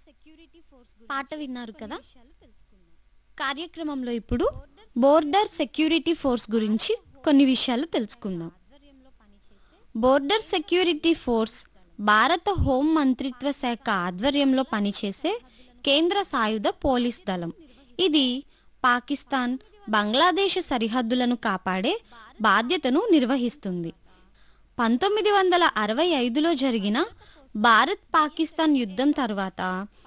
పాట విన్నారు కదా కార్యక్రమంలో ఇప్పుడు బోర్డర్ సెక్యూరిటీ ఫోర్స్ గురించి కొన్ని విషయాలు తెలుసుకుందాం బోర్డర్ సెక్యూరిటీ ఫోర్స్ భారత హోం మంత్రిత్వ శాఖ ఆధ్వర్యంలో పనిచేసే కేంద్ర సాయుధ పోలీస్ దళం ఇది పాకిస్తాన్ బంగ్లాదేశ్ సరిహద్దులను కాపాడే బాధ్యతను నిర్వహిస్తుంది పంతొమ్మిది వందల అరవై ఐదులో జరిగిన భారత్ పాకిస్తాన్ యుద్ధం తర్వాత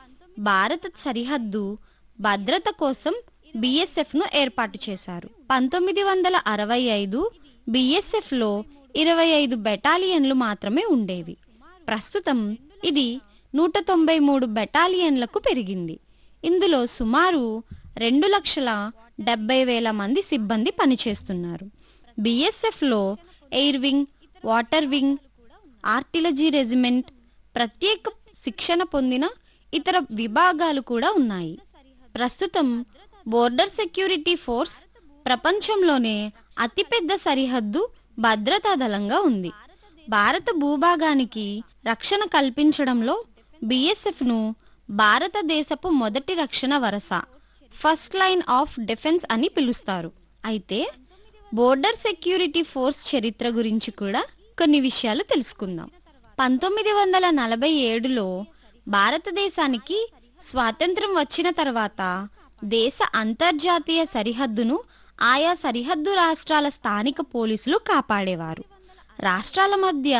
భారత సరిహద్దు భద్రత కోసం బిఎస్ఎఫ్ ను ఏర్పాటు చేశారు పంతొమ్మిది వందల అరవై ఐదు బిఎస్ఎఫ్ లో ఇరవై ఐదు బెటాలియన్లు మాత్రమే ఉండేవి ప్రస్తుతం ఇది నూట తొంభై మూడు బెటాలియన్లకు పెరిగింది ఇందులో సుమారు రెండు లక్షల డెబ్బై వేల మంది సిబ్బంది పనిచేస్తున్నారు బిఎస్ఎఫ్ లో air wing water wing artillery regiment ప్రత్యేక శిక్షణ పొందిన ఇతర విభాగాలు కూడా ఉన్నాయి ప్రస్తుతం బోర్డర్ సెక్యూరిటీ ఫోర్స్ ప్రపంచంలోనే అతిపెద్ద సరిహద్దు భద్రతా దళంగా ఉంది భారత భూభాగానికి రక్షణ కల్పించడంలో బిఎస్ఎఫ్ ను భారతదేశపు మొదటి రక్షణ వరస ఫస్ట్ లైన్ ఆఫ్ డిఫెన్స్ అని పిలుస్తారు అయితే బోర్డర్ సెక్యూరిటీ ఫోర్స్ చరిత్ర గురించి కూడా కొన్ని విషయాలు తెలుసుకుందాం పంతొమ్మిది వందల నలభై ఏడులో భారతదేశానికి స్వాతంత్రం వచ్చిన తర్వాత దేశ అంతర్జాతీయ సరిహద్దును ఆయా సరిహద్దు రాష్ట్రాల స్థానిక పోలీసులు కాపాడేవారు రాష్ట్రాల మధ్య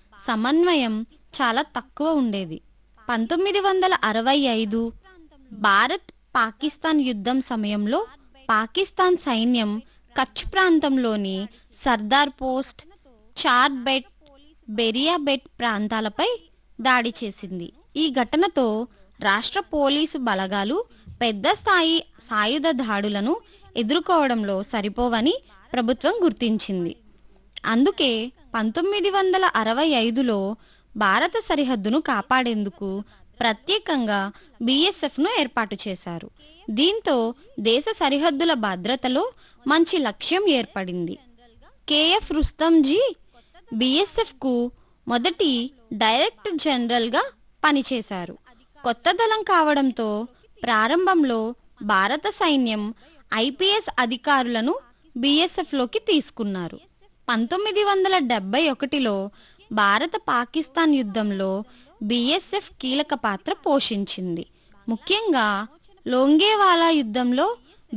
సమన్వయం చాలా తక్కువ ఉండేది పంతొమ్మిది వందల అరవై ఐదు భారత్ పాకిస్తాన్ యుద్ధం సమయంలో పాకిస్తాన్ సైన్యం కచ్ ప్రాంతంలోని సర్దార్ పోస్ట్ చార్ బెట్ బెరియా బెట్ ప్రాంతాలపై దాడి చేసింది ఈ ఘటనతో రాష్ట్ర పోలీసు బలగాలు పెద్ద స్థాయి సాయుధ దాడులను ఎదుర్కోవడంలో సరిపోవని ప్రభుత్వం గుర్తించింది అందుకే పంతొమ్మిది వందల అరవై ఐదులో భారత సరిహద్దును కాపాడేందుకు ప్రత్యేకంగా బిఎస్ఎఫ్ ను ఏర్పాటు చేశారు దీంతో దేశ సరిహద్దుల భద్రతలో మంచి లక్ష్యం ఏర్పడింది కేఎఫ్ రుస్తంజీ బిఎస్ఎఫ్ కు మొదటి డైరెక్ట్ జనరల్ గా పనిచేశారు కొత్త దళం కావడంతో ప్రారంభంలో భారత సైన్యం ఐపీఎస్ అధికారులను బిఎస్ఎఫ్ లోకి తీసుకున్నారు పంతొమ్మిది వందల డెబ్బై ఒకటిలో భారత పాకిస్తాన్ యుద్ధంలో బిఎస్ఎఫ్ కీలక పాత్ర పోషించింది ముఖ్యంగా లోంగేవాలా యుద్ధంలో